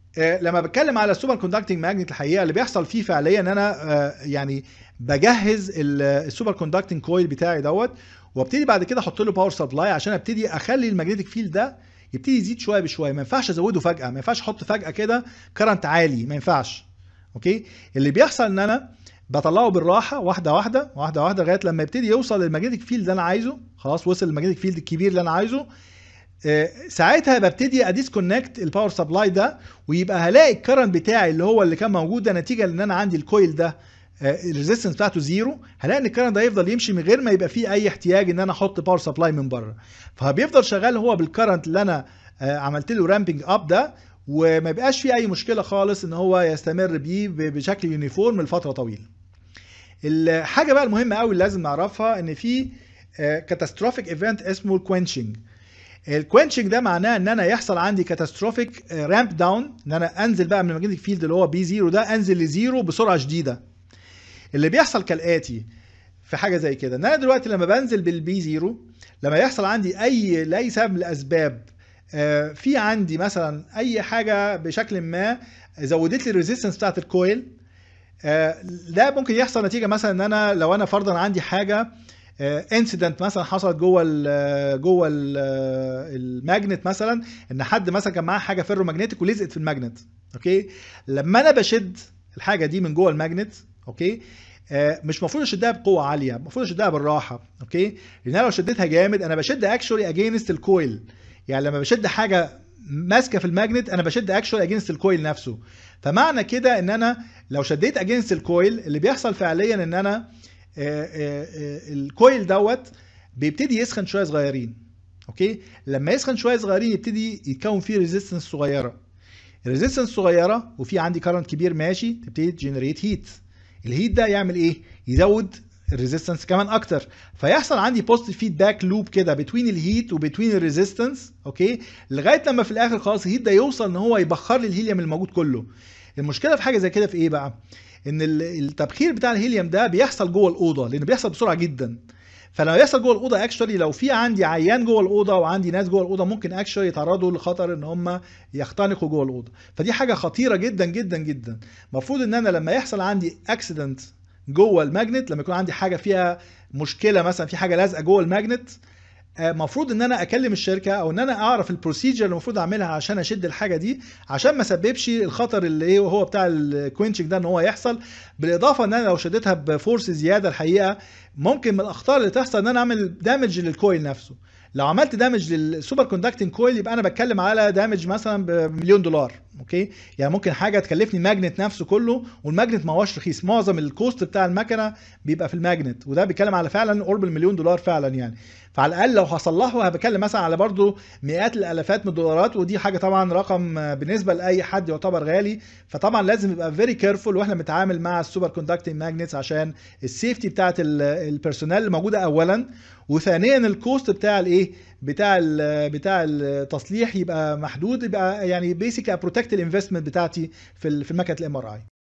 آه، لما بتكلم على السوبر كوندكتنج ماجنت الحقيقه اللي بيحصل فيه فعليا ان انا آه، يعني بجهز ال- السوبر كوندكتنج كويل بتاعي دوت وابتدي بعد كده احط له باور سبلاي عشان ابتدي اخلي الماجنتيك فيلد ده يبتدي يزيد شويه بشويه ما ينفعش ازوده فجاه ما ينفعش احط فجاه كده كرنت عالي ما ينفعش اوكي اللي بيحصل ان انا بطلعه بالراحه واحده واحده واحده واحده لغايه لما يبتدي يوصل للماجنتيك فيلد اللي انا عايزه خلاص وصل للماجنتيك فيلد الكبير اللي انا عايزه آه، ساعتها ببتدي اديسكونكت الباور سبلاي ده ويبقى هلاقي الكرنت بتاعي اللي هو اللي كان موجود ده نتيجه ان انا عندي الكويل ده الريزيستنس بتاعته زيرو هلاقي ان الكرنت ده يفضل يمشي من غير ما يبقى فيه اي احتياج ان انا احط باور سبلاي من بره فبيفضل شغال هو بالكرنت اللي انا آه، عملت له رامبنج اب ده وما يبقاش فيه اي مشكله خالص ان هو يستمر بيه ب- بشكل يونيفورم لفتره طويله الحاجه بقى المهمه قوي اللي لازم نعرفها ان في كاتاستروفيك ايفنت اسمه الكوينشنج الكوينشنج ده معناه ان انا يحصل عندي كاتاستروفيك رامب داون ان انا انزل بقى من الماجنتيك فيلد اللي هو بي زيرو ده انزل لزيرو بسرعه شديده اللي بيحصل كالاتي في حاجه زي كده ان انا دلوقتي لما بنزل بالبي زيرو لما يحصل عندي اي لاي سبب من الاسباب آه، في عندي مثلا اي حاجه بشكل ما زودت لي الريزيستنس بتاعت الكويل آه، ده ممكن يحصل نتيجه مثلا ان انا لو انا فرضا عندي حاجه انسيدنت مثلا حصلت جوه ال جوه ال الماجنت مثلا ان حد مثلا كان معاه حاجه فيرو ماجنتيك ولزقت في الماجنت اوكي لما انا بشد الحاجه دي من جوه الماجنت اوكي آه، مش المفروض اشدها بقوه عاليه المفروض اشدها بالراحه اوكي لان انا لو شديتها جامد انا بشد اكشولي اجينست الكويل يعني لما بشد حاجه ماسكه في الماجنت انا بشد اكشولي اجينست الكويل نفسه فمعنى كده ان انا لو شديت اجينست الكويل اللي بيحصل فعليا ان انا آه، آه، آه، الكويل دوت بيبتدي يسخن شويه صغيرين اوكي لما يسخن شويه صغيرين يبتدي يتكون فيه ريزيستنس صغيره الريزيستنس صغيره وفي عندي كارنت كبير ماشي تبتدي تجنريت هيت الهيت ده يعمل ايه يزود الريزيستنس كمان اكتر فيحصل عندي بوزيتيف فيدباك لوب كده بتوين الهيت وبتوين الريزيستنس اوكي لغايه لما في الاخر خلاص الهيت ده يوصل ان هو يبخر لي الهيليوم الموجود كله المشكله في حاجه زي كده في ايه بقى ان ال- التبخير بتاع الهيليوم ده بيحصل جوه الاوضه لانه بيحصل بسرعه جدا فلما يحصل جوه الاوضه اكشولي لو في عندي عيان جوه الاوضه وعندي ناس جوه الاوضه ممكن اكشولي يتعرضوا لخطر ان هم يختنقوا جوه الاوضه فدي حاجه خطيره جدا جدا جدا المفروض ان انا لما يحصل عندي اكسيدنت جوه الماجنت لما يكون عندي حاجه فيها مشكله مثلا في حاجه لازقه جوه الماجنت المفروض ان انا اكلم الشركه او ان انا اعرف البروسيجر اللي المفروض اعملها عشان اشد الحاجه دي عشان ما سببش الخطر اللي ايه هو بتاع الكوينشنج ده ان هو يحصل بالاضافه ان انا لو شديتها بفورس زياده الحقيقه ممكن من الاخطار اللي تحصل ان انا اعمل دامج للكويل نفسه لو عملت دامج للسوبر كوندكتنج كويل يبقى انا بتكلم على دامج مثلا بمليون دولار اوكي يعني ممكن حاجه تكلفني الماجنت نفسه كله والماجنت ما هوش رخيص معظم الكوست بتاع المكنه بيبقى في الماجنت وده بيتكلم على فعلا قرب المليون دولار فعلا يعني فعلى الاقل لو هصلحه هبتكلم مثلا على برضو مئات الالافات من الدولارات ودي حاجه طبعا رقم بالنسبه لاي حد يعتبر غالي فطبعا لازم يبقى فيري كيرفول واحنا بنتعامل مع السوبر كوندكتنج ماجنتس عشان السيفتي بتاعت البيرسونال اللي موجوده اولا وثانيا الكوست بتاع الايه بتاع ال بتاع التصليح يبقى محدود يبقى يعني بيسك بروتكت الانفستمنت بتاعتي في ال- في المكنه الام ار اي